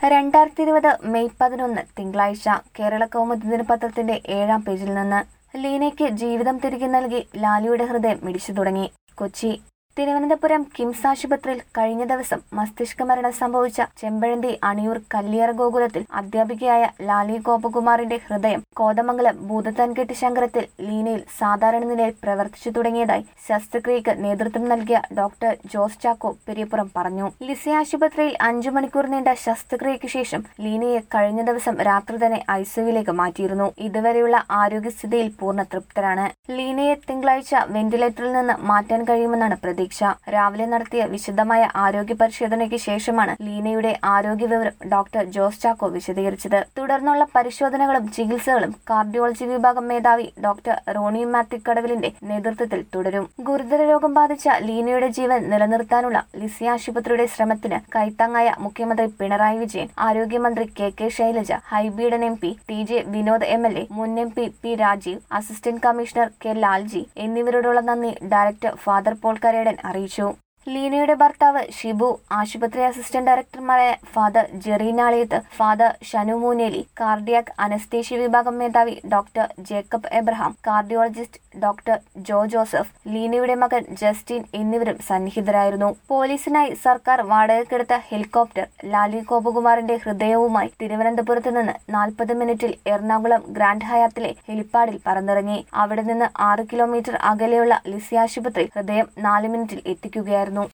രണ്ടായിരത്തി ഇരുപത് മെയ് പതിനൊന്ന് തിങ്കളാഴ്ച കേരള കൗമുദി ദിനപത്രത്തിന്റെ ഏഴാം പേജിൽ നിന്ന് ലീനയ്ക്ക് ജീവിതം തിരികെ നൽകി ലാലിയുടെ ഹൃദയം മിടിച്ചു തുടങ്ങി കൊച്ചി തിരുവനന്തപുരം കിംസ് ആശുപത്രിയിൽ കഴിഞ്ഞ ദിവസം മസ്തിഷ്ക മരണം സംഭവിച്ച ചെമ്പഴന്തി അണിയൂർ കല്ലിയറ ഗോകുലത്തിൽ അധ്യാപികയായ ലാലി ഗോപകുമാറിന്റെ ഹൃദയം കോതമംഗലം ഭൂതത്താൻകെട്ട് ശങ്കരത്തിൽ ലീനയിൽ സാധാരണ നിലയിൽ പ്രവർത്തിച്ചു തുടങ്ങിയതായി ശസ്ത്രക്രിയക്ക് നേതൃത്വം നൽകിയ ഡോക്ടർ ജോസ് ചാക്കോ പെരിയപ്പുറം പറഞ്ഞു ലിസി ആശുപത്രിയിൽ അഞ്ചു മണിക്കൂർ നീണ്ട ശസ്ത്രക്രിയയ്ക്ക് ശേഷം ലീനയെ കഴിഞ്ഞ ദിവസം രാത്രി തന്നെ ഐസിയുവിലേക്ക് മാറ്റിയിരുന്നു ഇതുവരെയുള്ള ആരോഗ്യസ്ഥിതിയിൽ പൂർണ്ണ തൃപ്തരാണ് ലീനയെ തിങ്കളാഴ്ച വെന്റിലേറ്ററിൽ നിന്ന് മാറ്റാൻ കഴിയുമെന്നാണ് പ്രതീക്ഷ രാവിലെ നടത്തിയ വിശദമായ ആരോഗ്യ പരിശോധനയ്ക്ക് ശേഷമാണ് ലീനയുടെ ആരോഗ്യ വിവരം ഡോക്ടർ ജോസ് ചാക്കോ വിശദീകരിച്ചത് തുടർന്നുള്ള പരിശോധനകളും ചികിത്സകളും കാർഡിയോളജി വിഭാഗം മേധാവി ഡോക്ടർ റോണി മാത്യു കടവിലിന്റെ നേതൃത്വത്തിൽ തുടരും ഗുരുതര രോഗം ബാധിച്ച ലീനയുടെ ജീവൻ നിലനിർത്താനുള്ള ലിസി ആശുപത്രിയുടെ ശ്രമത്തിന് കൈത്താങ്ങായ മുഖ്യമന്ത്രി പിണറായി വിജയൻ ആരോഗ്യമന്ത്രി K K Shailaja Hibi Eden M P T J Vinod M L A മുൻ M P P Rajeev assistant commissioner K Lalji എന്നിവരോടുള്ള നന്ദി ഡയറക്ടർ ഫാദർ പോൾ കരേടൻ അറിയിച്ചു ലീനയുടെ ഭർത്താവ് ഷിബു ആശുപത്രി അസിസ്റ്റന്റ് ഡയറക്ടർമാരായ ഫാദർ ജെറീനാളിയത്ത് father Shanu Mooneli cardiac anaesthesia വിഭാഗം മേധാവി doctor Jacob Abraham cardiologist doctor Jo Joseph ലീനയുടെ മകൻ ജസ്റ്റിൻ എന്നിവരും സന്നിഹിതരായിരുന്നു പോലീസിനായി സർക്കാർ വാടകയ്ക്കെടുത്ത ഹെലികോപ്റ്റർ ലാലി ഗോപകുമാറിന്റെ ഹൃദയവുമായി തിരുവനന്തപുരത്ത് നിന്ന് നാൽപ്പത് മിനിറ്റിൽ എറണാകുളം ഗ്രാൻഡ് ഹയാത്തിലെ ഹെലിപ്പാഡിൽ പറന്നിറങ്ങി അവിടെ നിന്ന് ആറ് കിലോമീറ്റർ അകലെയുള്ള ലിസി ആശുപത്രി ഹൃദയം നാല് മിനിറ്റിൽ എത്തിക്കുകയായിരുന്നു